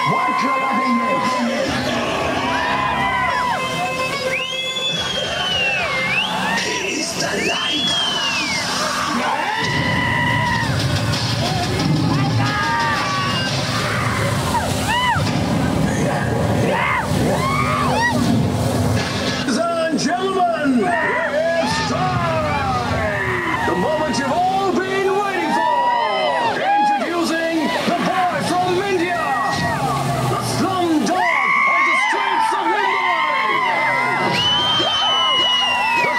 Ladies and gentlemen, it's time! The moment you've all been waiting for! Introducing the boy from India! The slum dog of the streets of Mumbai! The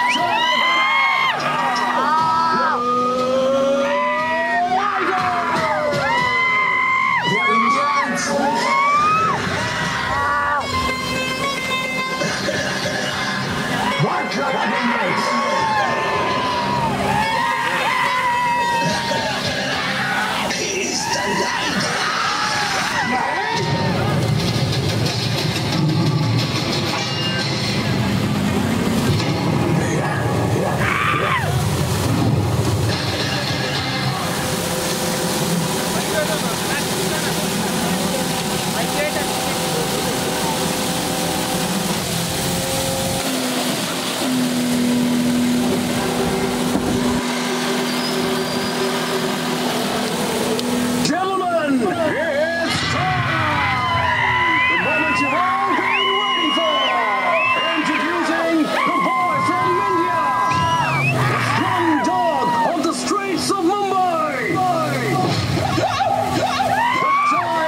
Gentlemen, it's time! The moment you've all been waiting for! Introducing the boy from India! The slum dog of the streets of Mumbai! The Toy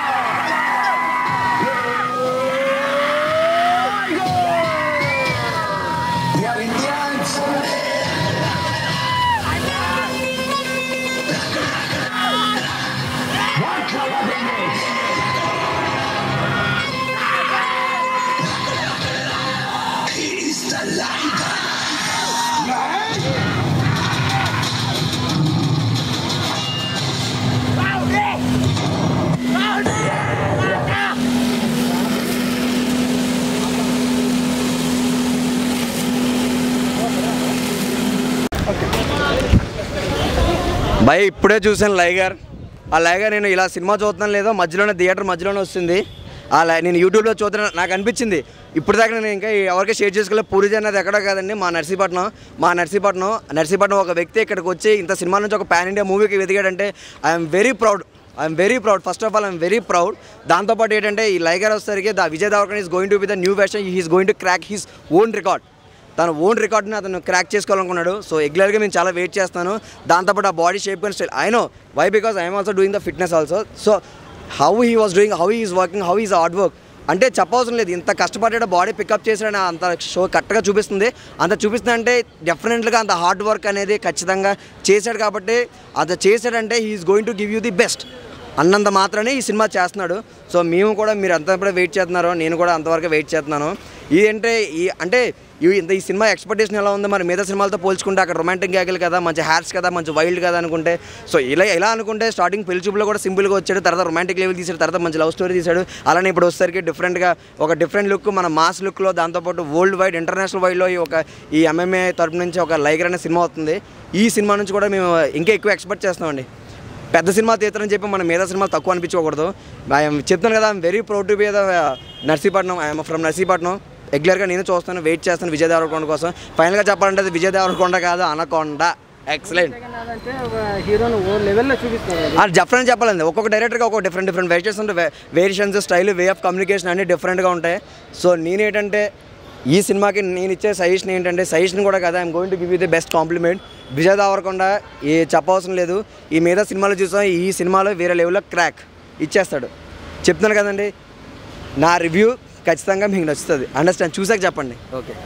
భయ్ ఇప్పుడే చూసాను లైగర్ ఆ లైగర్ నేను ఇలా cinema చూస్తున్నాను లేదో మధ్యలోనే theatre మధ్యలోనే వస్తుంది ఆ లై నేను యూట్యూబ్లో చూస్తున్నా నాకు అనిపించింది ఇప్పుడు దాకా నేను ఇంకా ఎవరికి షేర్ చేసుకోలే పూరి అన్నది ఎక్కడో కాదండి మా నర్సీపట్నం మా నర్సీపట్నం నర్సీపట్నం ఒక వ్యక్తి ఇక్కడికి వచ్చి ఇంత సినిమా నుంచి ఒక పాన్ ఇండియా మూవీకి వెతికాడంటే I'm very proud I'm very proud first of all I'm very proud దాంతోపాటు ఏంటంటే ఈ లైగర్ వచ్చేసరికి the Vijay Deverakonda is going to be the new version he's going to crack his own record తన ఓన్ రికార్డ్ని అతను క్రాక్ చేసుకోవాలనుకున్నాడు సో రెగ్యులర్గా మేము చాలా వెయిట్ చేస్తాను దాంతోపాటు ఆ body shape and style I know why because I'm also doing the fitness also so how he was doing how is working how is hard work అంటే చెప్పవసరం లేదు ఇంత కష్టపడే బాడీ పికప్ చేసాడని అంత షో కరెక్ట్గా చూపిస్తుంది అంత చూపిస్తుంది అంటే డెఫినెట్గా అంత హార్డ్ వర్క్ అనేది ఖచ్చితంగా చేశాడు కాబట్టి అది చేశాడంటే he's going to give you the best అన్నంత మాత్రమే ఈ సినిమా చేస్తున్నాడు సో మేము కూడా మీరు ఎంతప్పుడు వెయిట్ చేస్తున్నారో నేను కూడా అంతవరకు వెయిట్ చేస్తున్నాను ఇదంటే ఈ అంటే ఈ ఇంత ఈ సినిమా ఎక్స్పెక్టేషన్ ఎలా ఉంది మరి మిగతా సినిమాలతో పోల్చుకుంటే అక్కడ రొమాంటిక్ గ్యాగులు కదా మంచి హ్యాట్స్ కదా మంచి వైల్డ్ కదా అనుకుంటే సో ఇలా ఎలా అనుకుంటే స్టార్టింగ్ పెళ్లి చూపులో కూడా సింపుల్గా వచ్చాడు తర్వాత రొమాంటిక్ లెవెల్ తీసాడు తర్వాత మంచి లవ్ స్టోరీ తీశాడు అలానే ఇప్పుడు వచ్చేసరికి డిఫరెంట్గా ఒక డిఫరెంట్ లుక్ మన మాస్ లుక్లో దాంతోపాటు వరల్డ్ వైడ్ ఇంటర్నేషనల్ వైడ్లో ఈ ఒక ఈ ఎంఎంఏ తరపు నుంచి ఒక లైగర్ అనే సినిమా వస్తుంది ఈ సినిమా నుంచి కూడా మేము ఇంకా ఎక్కువ ఎక్స్పెక్ట్ చేస్తామండి పెద్ద సినిమా తీస్తారని చెప్పి మనం మీద సినిమా తక్కువ అనిపించుకోకూడదు ఐఎమ్ చెప్తాను కదా I'm very proud to be the Narsipatnam I'm from Narsipatnam రెగ్యులర్గా నేను చూస్తాను వెయిట్ చేస్తాను విజయ్ దేవరకొండ కోసం ఫైనల్గా చెప్పాలంటే అది విజయ్ దేవరకొండ కాదు అనకొండ ఎక్సలెంట్ అంటే ఒక హీరోను ఓ లెవెల్లో చూపిస్తున్నారు అది డిఫరెంట్ చెప్పాలండి ఒక్కొక్క డైరెక్టర్గా ఒక్కొక్క డిఫరెంట్ డిఫరెంట్ వేరియేషన్స్ ఉంటాయి variations style way of communication అన్నీ డిఫరెంట్గా ఉంటాయి సో నేనేంటంటే ఈ సినిమాకి నేను ఇచ్చే సజెషన్ ఏంటంటే సజెషన్ కూడా కదా I'm going to give you the best compliment Vijay Deverakonda ఏ చెప్పవసరం లేదు ఈ మీద సినిమాలో చూసాం ఈ సినిమాలో వేరే లెవెల్లో క్రాక్ ఇచ్చేస్తాడు చెప్తున్నాను కదండి నా రివ్యూ ఖచ్చితంగా మీకు నచ్చుతుంది అండర్స్టాండ్ చూసాక చెప్పండి ఓకే